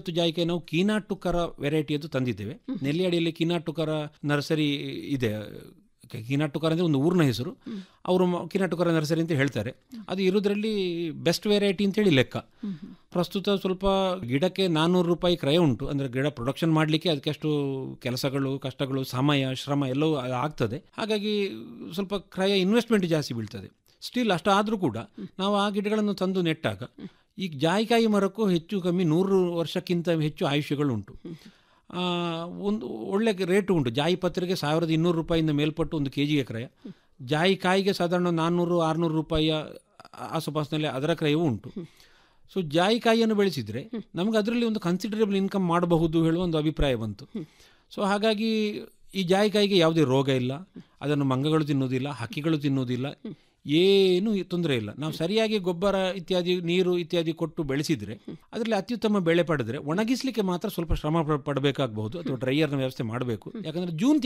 ಮತ್ತು ಜಾಯಿಕಾಯಿ ನಾವು ಕೀನಾಟುಕರ ವೆರೈಟಿಯದ್ದು ತಂದಿದ್ದೇವೆ ನೆಲ್ಲಿಯಾಡಿಯಲ್ಲಿ ಕೀನಾಟುಕರ ನರ್ಸರಿ ಇದೆ ಕ- ಕೀನಾಟುಕರ ಅಂದರೆ ಒಂದು ಊರಿನ ಹೆಸರು ಅವರು ಮ- ಕೀನಾಟುಕರ ನರ್ಸರಿ ಅಂತ ಹೇಳ್ತಾರೆ ಅದು ಇರೋದ್ರಲ್ಲಿ ಬೆಸ್ಟ್ ವೆರೈಟಿ ಅಂತೇಳಿ ಲೆಕ್ಕ ಪ್ರಸ್ತುತ ಸ್ವಲ್ಪ ಗಿಡಕ್ಕೆ ನಾನ್ನೂರು ರೂಪಾಯಿ ಕ್ರಯ ಉಂಟು ಅಂದರೆ ಗಿಡ ಪ್ರೊಡಕ್ಷನ್ ಮಾಡಲಿಕ್ಕೆ ಅದಕ್ಕೆ ಅಷ್ಟು ಕೆಲಸಗಳು ಕಷ್ಟಗಳು ಸಮಯ ಶ್ರಮ ಎಲ್ಲವೂ ಆ- ಆಗ್ತದೆ ಹಾಗಾಗಿ ಸ್ವಲ್ಪ ಕ್ರಯ ಇನ್ವೆಸ್ಟ್ಮೆಂಟ್ ಜಾಸ್ತಿ ಬೀಳ್ತದೆ ಸ್ಟಿಲ್ ಅಷ್ಟಾದರೂ ಕೂಡ ನಾವು ಆ ಗಿಡಗಳನ್ನು ತಂದು ನೆಟ್ಟಾಗ ಈಗ ಜಾಯಿಕಾಯಿ ಮರಕ್ಕೂ ಹೆಚ್ಚು ಕಮ್ಮಿ ನೂರು ವರ್ಷಕ್ಕಿಂತ ಹೆಚ್ಚು ಆಯುಷ್ಯಗಳು ಉಂಟು ಆ, ಒಂದು ಒಳ್ಳೆ ರೇಟು ಉಂಟು ಜಾಯಿ ಪತ್ರೆಗೆ ಸಾವಿರದ ಇನ್ನೂರು ರೂಪಾಯಿಂದ ಮೇಲ್ಪಟ್ಟು ಒಂದು ಕೆ ಜಿಗೆ ಕ್ರಯ ಜಾಯಿ ಕಾಯಿಗೆ ಸಾಧಾರಣ ನಾನ್ನೂರು ಆರುನೂರು ರೂಪಾಯಿಯ ಆಸುಪಾಸಿನಲ್ಲಿ ಅದರ ಕ್ರಯವೂ ಉಂಟು ಸೊ ಜಾಯಿಕಾಯಿಯನ್ನು ಬೆಳೆಸಿದರೆ ನಮಗೆ ಅದರಲ್ಲಿ ಒಂದು ಕನ್ಸಿಡರೇಬಲ್ ಇನ್ಕಮ್ ಮಾಡಬಹುದು ಹೇಳುವ ಒಂದು ಅಭಿಪ್ರಾಯ ಬಂತು ಸೊ ಹಾಗಾಗಿ ಈ ಜಾಯಿಕಾಯಿಗೆ ಯಾವುದೇ ರೋಗ ಇಲ್ಲ ಅದನ್ನು ಮಂಗಗಳು ತಿನ್ನುವುದಿಲ್ಲ ಹಕ್ಕಿಗಳು ತಿನ್ನುವುದಿಲ್ಲ ಏನೂ ತೊಂದರೆ ಇಲ್ಲ ನಾವು ಸರಿಯಾಗಿ ಗೊಬ್ಬರ ಇತ್ಯಾದಿ ನೀರು ಇತ್ಯಾದಿ ಕೊಟ್ಟು ಬೆಳೆಸಿದರೆ ಅದರಲ್ಲಿ ಅತ್ಯುತ್ತಮ ಬೆಳೆ ಪಡೆದರೆ ಒಣಗಿಸಲಿಕ್ಕೆ ಮಾತ್ರ ಸ್ವಲ್ಪ ಶ್ರಮ ಪ- ಪಡಬೇಕಾಗಬಹುದು ಅಥವಾ ಡ್ರೈಯರ್ನ ವ್ಯವಸ್ಥೆ ಮಾಡಬೇಕು ಯಾಕಂದರೆ ಜೂನ್